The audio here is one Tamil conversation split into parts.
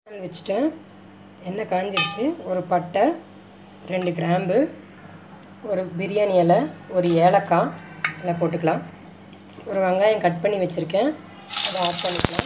வச்சுட்டேன் எண்ணெய் காஞ்சிடுச்சு ஒரு பட்டை ரெண்டு கிராம்பு ஒரு பிரியாணி இலை ஒரு ஏலக்காய் எல்லாம் போட்டுக்கலாம் ஒரு வெங்காயம் கட் பண்ணி வச்சுருக்கேன் அதை ஆட் பண்ணிக்கலாம்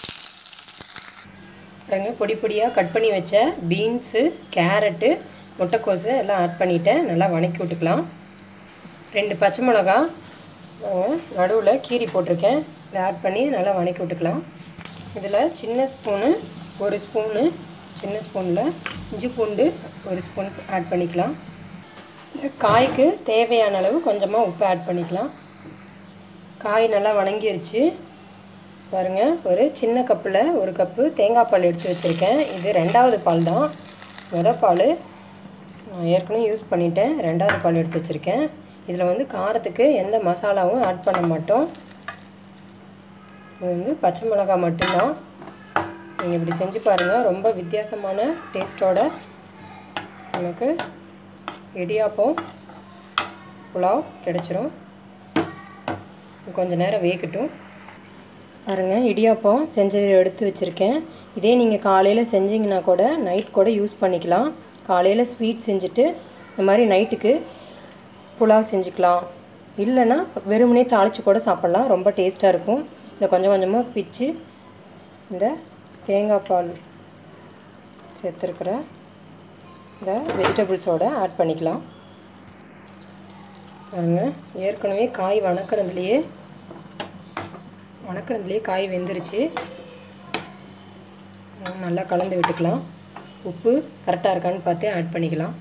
பாருங்க பொடி பொடியாக கட் பண்ணி வச்ச பீன்ஸு கேரட்டு முட்டைக்கோஸு எல்லாம் ஆட் பண்ணிவிட்டேன் நல்லா வணக்கி விட்டுக்கலாம் ரெண்டு பச்சை மிளகா நடுவில் கீரி போட்டிருக்கேன் இதை ஆட் பண்ணி நல்லா வணக்கி விட்டுக்கலாம் இதில் சின்ன ஸ்பூனு ஒரு ஸ்பூனு சின்ன ஸ்பூனில் இஞ்சி பூண்டு ஒரு ஸ்பூன் ஆட் பண்ணிக்கலாம் இந்த காய்க்கு தேவையான அளவு கொஞ்சமாக உப்பு ஆட் பண்ணிக்கலாம் காய் நல்லா வணங்கிருச்சு பாருங்கள் ஒரு சின்ன கப்பில் ஒரு கப்பு தேங்காய் பால் எடுத்து வச்சுருக்கேன் இது ரெண்டாவது பால் தான் முத பால் நான் ஏற்கனவே யூஸ் பண்ணிட்டேன் ரெண்டாவது பால் எடுத்து வச்சுருக்கேன் இதில் வந்து காரத்துக்கு எந்த மசாலாவும் ஆட் பண்ண மாட்டோம் இது வந்து பச்சை மிளகாய் மட்டும்தான் நீங்கள் இப்படி செஞ்சு பாருங்கள் ரொம்ப வித்தியாசமான டேஸ்ட்டோட நமக்கு இடியாப்பம் புலாவ் கிடச்சிரும் கொஞ்சம் நேரம் வேகட்டும் பாருங்கள் இடியாப்பம் செஞ்சது எடுத்து வச்சுருக்கேன் இதே நீங்கள் காலையில் செஞ்சீங்கன்னா கூட நைட் கூட யூஸ் பண்ணிக்கலாம் காலையில் ஸ்வீட் செஞ்சுட்டு இந்த மாதிரி நைட்டுக்கு புலாவ் செஞ்சுக்கலாம் இல்லைன்னா வெறுமனே தாளித்து கூட சாப்பிட்லாம் ரொம்ப டேஸ்ட்டாக இருக்கும் இதை கொஞ்சம் கொஞ்சமாக பிச்சு இந்த தேங்காய் பால் சேர்த்துருக்கிற இந்த வெஜிடபிள்ஸோடு ஆட் பண்ணிக்கலாம் பாருங்க ஏற்கனவே காய் வணக்கினதுலேயே வணக்கினதுலேயே காய் வெந்துருச்சு நல்லா கலந்து விட்டுக்கலாம் உப்பு கரெக்டாக இருக்கான்னு பார்த்து ஆட் பண்ணிக்கலாம்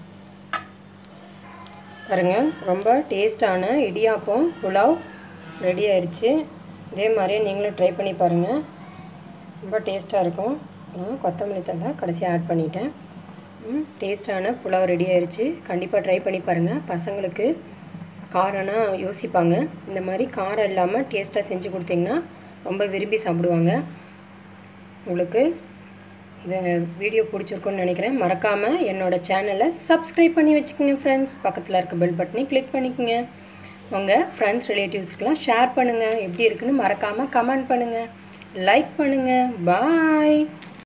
பாருங்க ரொம்ப டேஸ்டான இடியாப்பம் புலாவ் ரெடி ஆயிடுச்சு இதே மாதிரியே நீங்களும் ட்ரை பண்ணி பாருங்கள் ரொம்ப டேஸ்ட்டாக இருக்கும் நான் கொத்தமல்லி தலை கடைசியாக ஆட் பண்ணிட்டேன் டேஸ்ட்டான புலாவ் ரெடி ஆயிடுச்சு கண்டிப்பாக ட்ரை பண்ணி பாருங்கள் பசங்களுக்கு காரம்னா யோசிப்பாங்க இந்த மாதிரி காரம் இல்லாமல் டேஸ்ட்டாக செஞ்சு கொடுத்தீங்கன்னா ரொம்ப விரும்பி சாப்பிடுவாங்க உங்களுக்கு இந்த வீடியோ பிடிச்சிருக்குன்னு நினைக்கிறேன் மறக்காமல் என்னோடய சேனலை சப்ஸ்கிரைப் பண்ணி வச்சுக்கோங்க ஃப்ரெண்ட்ஸ் பக்கத்தில் இருக்க பெல் பட்டனை கிளிக் பண்ணிக்கோங்க உங்கள் ஃப்ரெண்ட்ஸ் ரிலேட்டிவ்ஸ்க்கெலாம் ஷேர் பண்ணுங்கள் எப்படி இருக்குன்னு மறக்காமல் கமெண்ட் பண்ணுங்கள் லைக் பண்ணுங்கள் பாய்